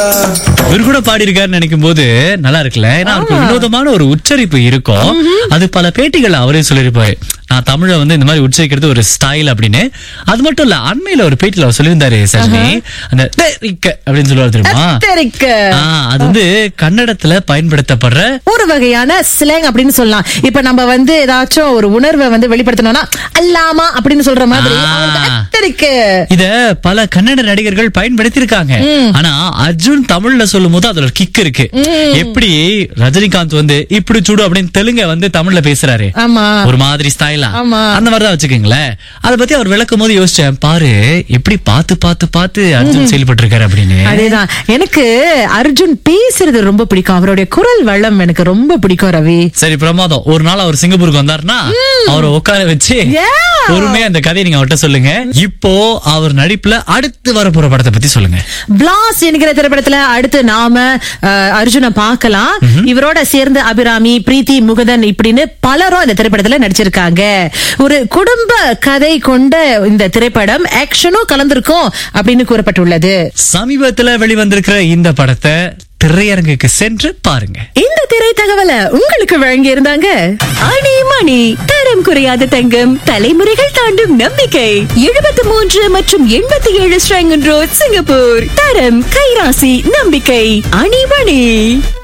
இவர் கூட பாடி இருக்காருன்னு நினைக்கும் போது நல்லா இருக்குல்ல ஏன்னா அவருக்கு ஒரு வினோதமான ஒரு உச்சரிப்பு இருக்கும் அது பல பேட்டிகள் அவரே சொல்லியிருப்பாரு நான் தமிழ வந்து இந்த மாதிரி உச்சரிக்கிறது ஒரு ஸ்டைல் அப்படின்னு அது மட்டும் இல்ல அண்மையில ஒரு பேட்டியில அவர் சொல்லியிருந்தாரு சஜினி அந்த "தெறிக்க" அப்படின்னு சொல்லுவாரு தெரியுமா தெறிக்க. ஆ, அது வந்து கன்னடத்துல பயன்படுத்தப்படுற ஒரு வகையான ஸ்லேங் அப்படின்னு சொல்லலாம் இப்ப நம்ம வந்து ஏதாச்சும் ஒரு உணர்வை வந்து வெளிப்படுத்தணும்னா அல்லாமா அப்படின்னு சொல்ற மாதிரி ஆ. அவங்களுக்கு அத்தரிக்கு. இத பல கன்னட நடிகர்கள் பயன்படுத்தியிருக்காங்க ஆனா அர்ஜுன் தமிழ்ல சொல்லும் போது அதுல ஒரு கிக் இருக்கு எப்படி ரஜினிகாந்த் வந்து இப்படி சுடு அப்படின்னு தெலுங்க வந்து தமிழ்ல பேசுறாரு ஆமா ஒரு மாதிரி ஸ்டைலா ஆமா. அந்த மாதிரிதான் வச்சுக்கோங்களேன் அத பத்தி அவர் விளக்கும் போது யோசிச்சேன் பாரு எப்படி பார்த்து பார்த்து பார்த்து அர்ஜுன் செயல்பட்டு இருக்காரு அப்படின்னு அதேதான் எனக்கு அர்ஜுன் பேசுறது ரொம்ப பிடிக்கும் அவருடைய குரல் வளம் எனக்கு ரொம்ப பிடிக்கும் ரவி சரி பிரமாதம் ஒரு நாள் அவர் சிங்கப்பூருக்கு வந்தாருன்னா அவரை உட்கார வச்சு Yeah. பொறுமையா அந்த கதையை நீங்க அவர்கிட்ட சொல்லுங்க இப்போ அவர் நடிப்புல அடுத்து வரப்போற படத்தை பத்தி சொல்லுங்க பிளாஸ் என்கிற திரைப்படத்துல அடுத்து நாம அஹ், அர்ஜுனை பார்க்கலாம் இவரோட சேர்ந்து அபிராமி பிரீத்தி முகுதன் இப்படின்னு பலரும் இந்த திரைப்படத்துல நடிச்சிருக்காங்க ஒரு குடும்ப கதை கொண்ட இந்த திரைப்படம் ஆக்ஷனும் கலந்திருக்கும் அப்படின்னு கூறப்பட்டுள்ளது சமீபத்துல வெளிவந்திருக்கிற இந்த படத்தை திரையரங்குக்கு சென்று பாருங்க இந்த திரை தகவலை உங்களுக்கு வழங்கி இருந்தாங்க அணி மணி தரம் குறையாத தங்கம் தலைமுறைகள் தாண்டும் நம்பிக்கை எழுபத்தி மூன்று மற்றும் எண்பத்தி ஏழு ஸ்ரங்கன் ரோட் சிங்கப்பூர் தரம் கைராசி நம்பிக்கை அணிமணி